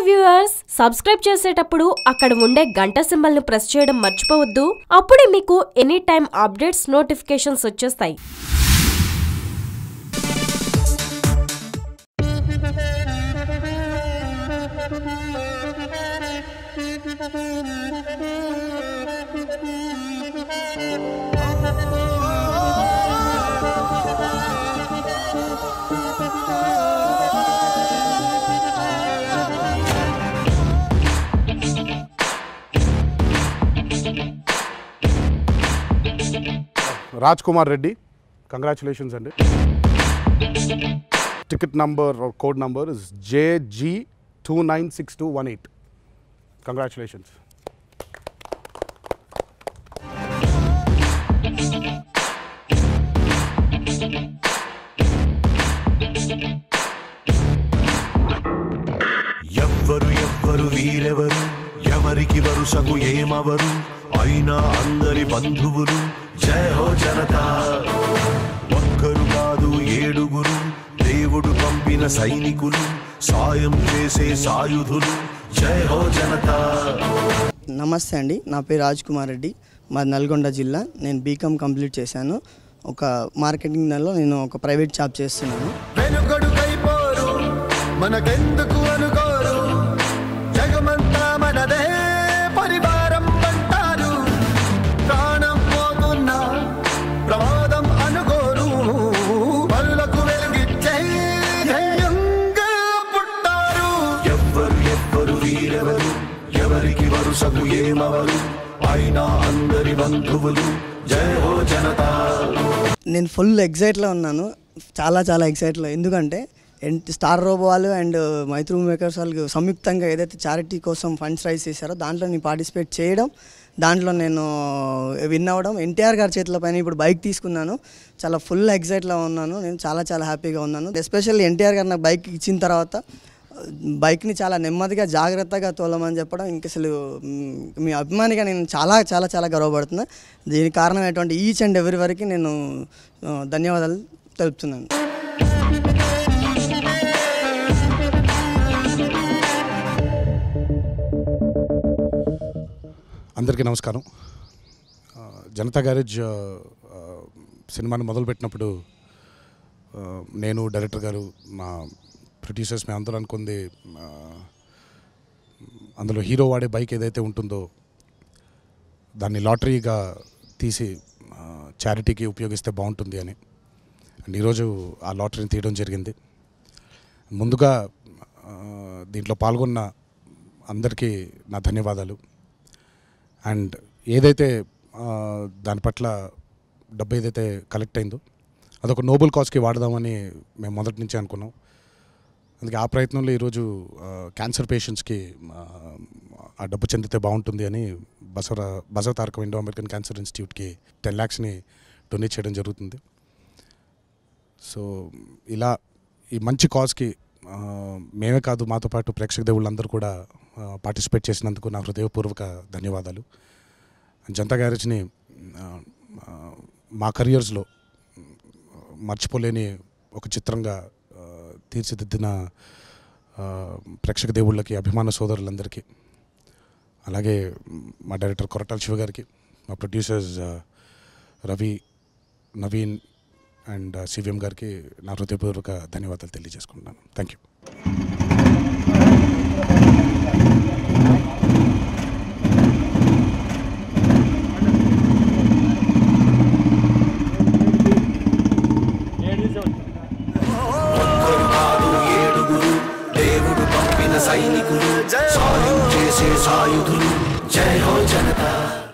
viewers subscribe చేసేటప్పుడు అక్కడ ఉండే గంట సింబల్ ని ప్రెస్ చేయడం మర్చిపోవద్దు అప్పుడే మీకు ఎనీ టైం అప్డేట్స్ నోటిఫికేషన్స్ వచ్చేస్తాయి రాజ్ కుమార్ రెడ్డి కంగ్రాచులేషన్స్ అండి ticket number code number is JG two nine six two one eight congratulations ఎవ్వరు ఎవ్వరు వీరెవరు ఎవరికి వరుసకు ఏమవరు అయినా అందరి బంధువులు జయ హో జనతా ఒక్కరు కాదు ఏడుగురు దేవుడు పంపిన సైనికులు సాయం చేసే సాయుధులు జయ హో జనతా నమస్తే అండి నా పేరు రాజ్ కుమార్ రెడ్డి మాది నల్గొండ జిల్లా నేను బీకామ్ కంప్లీట్ చేశాను ఒక మార్కెటింగ్ నెలలో నేను ఒక ప్రైవేట్ జాబ్ చేస్తున్నాను వెనుకడుకైపోరు మనకెందుకు అనుకోరు జగమంతా మనదే పరివారం అంటారు ప్రాణం పోతున్నా ప్రమాదం అనుకోరు పనులకు వెలుగిచ్చే ధైర్యంగా పుట్టారు ఎవ్వరు ఎవ్వరు వీరెవరు ఎవరికి వరుసకు ఏమవరు అయినా అందరి బంధువులు జయ హో జనతా నేను ఫుల్ ఎగ్జైట్లో ఉన్నాను చాలా చాలా ఎగ్జైట్లో ఎందుకంటే ఎన్ స్టార్ రోబో వాళ్ళు అండ్ మైత్రి మేకర్స్ వాళ్ళు సంయుక్తంగా ఏదైతే చారిటీ కోసం ఫండ్స్ రైజ్ చేశారో దాంట్లో నేను పార్టిసిపేట్ చేయడం దాంట్లో నేను విన్ అవ్వడం ఎన్టీఆర్ గారి చేతుల పైన ఇప్పుడు బైక్ తీసుకున్నాను చాలా ఫుల్ ఎగ్జైట్లో ఉన్నాను నేను చాలా చాలా హ్యాపీగా ఉన్నాను ఎస్పెషల్లీ ఎన్టీఆర్ గారు నాకు బైక్ ఇచ్చిన తర్వాత బైక్ని చాలా నెమ్మదిగా జాగ్రత్తగా తోలమని చెప్పడం ఇంక అసలు మ్, మీ అభిమానిగా నేను చాలా చాలా చాలా గర్వపడుతున్నా దీనికి కారణమైనటువంటి ఈచ్ అండ్ ఎవరి వరకు నేను ఆ, ధన్యవాదాలు తెలుపుతున్నాను అందరికీ నమస్కారం ఆ, జనతా గ్యారేజ్ ఆ, ఆ, సినిమాని మొదలుపెట్టినప్పుడు ఆ, నేను డైరెక్టర్ గారు మా ప్రొడ్యూసర్స్ మేము అందరూ అనుకుంది ఆ, అందులో హీరో వాడే బైక్ ఏదైతే ఉంటుందో దాన్ని లాటరీగా తీసి చారిటీకి ఉపయోగిస్తే బాగుంటుంది అని అండ్ ఈరోజు ఆ లాటరీని తీయడం జరిగింది ముందుగా ఆ, దీంట్లో పాల్గొన్న అందరికీ నా ధన్యవాదాలు అండ్ ఏదైతే ఆ, దాని పట్ల డబ్బు ఏదైతే కలెక్ట్ అయిందో అదొక నోబెల్ కాజ్కి వాడదామని మేము మొదటి నుంచే అనుకున్నాం అందుకే ఆ ప్రయత్నంలో ఈరోజు ఆ, క్యాన్సర్ పేషెంట్స్కి ఆ, ఆ డబ్బు చెందితే బాగుంటుంది అని Basava Basava Tarakam Indo American Cancer ఇన్స్టిట్యూట్కి టెన్ ల్యాక్స్ని డొనేట్ చేయడం జరుగుతుంది సో ఇలా ఈ మంచి కాజ్కి ఆ, మేమే కాదు మాతో పాటు ప్రేక్షక దేవుళ్ళందరూ కూడా పార్టిసిపేట్ చేసినందుకు నా హృదయపూర్వక ధన్యవాదాలు జనతా గ్యారేజ్ని ఆ, ఆ, మా కెరియర్స్లో మర్చిపోలేని ఒక చిత్రంగా ఆ, తీర్చిదిద్దిన ఆ, ప్రేక్షక దేవుళ్ళకి అభిమాన సోదరులందరికీ అలాగే మా డైరెక్టర్ కొరటాల శివ గారికి మా ప్రొడ్యూసర్స్ ఆ, రవి నవీన్ అండ్ సివిఎం గారికి నా హృదయపూర్వక ధన్యవాదాలు తెలియజేసుకుంటున్నాను థ్యాంక్ యూ ఒక్కరు కాదు ఏడుగురు దేవుడు పంపిన సైనికులు సాయం చేసే సాయుధులు జయ హో జనతా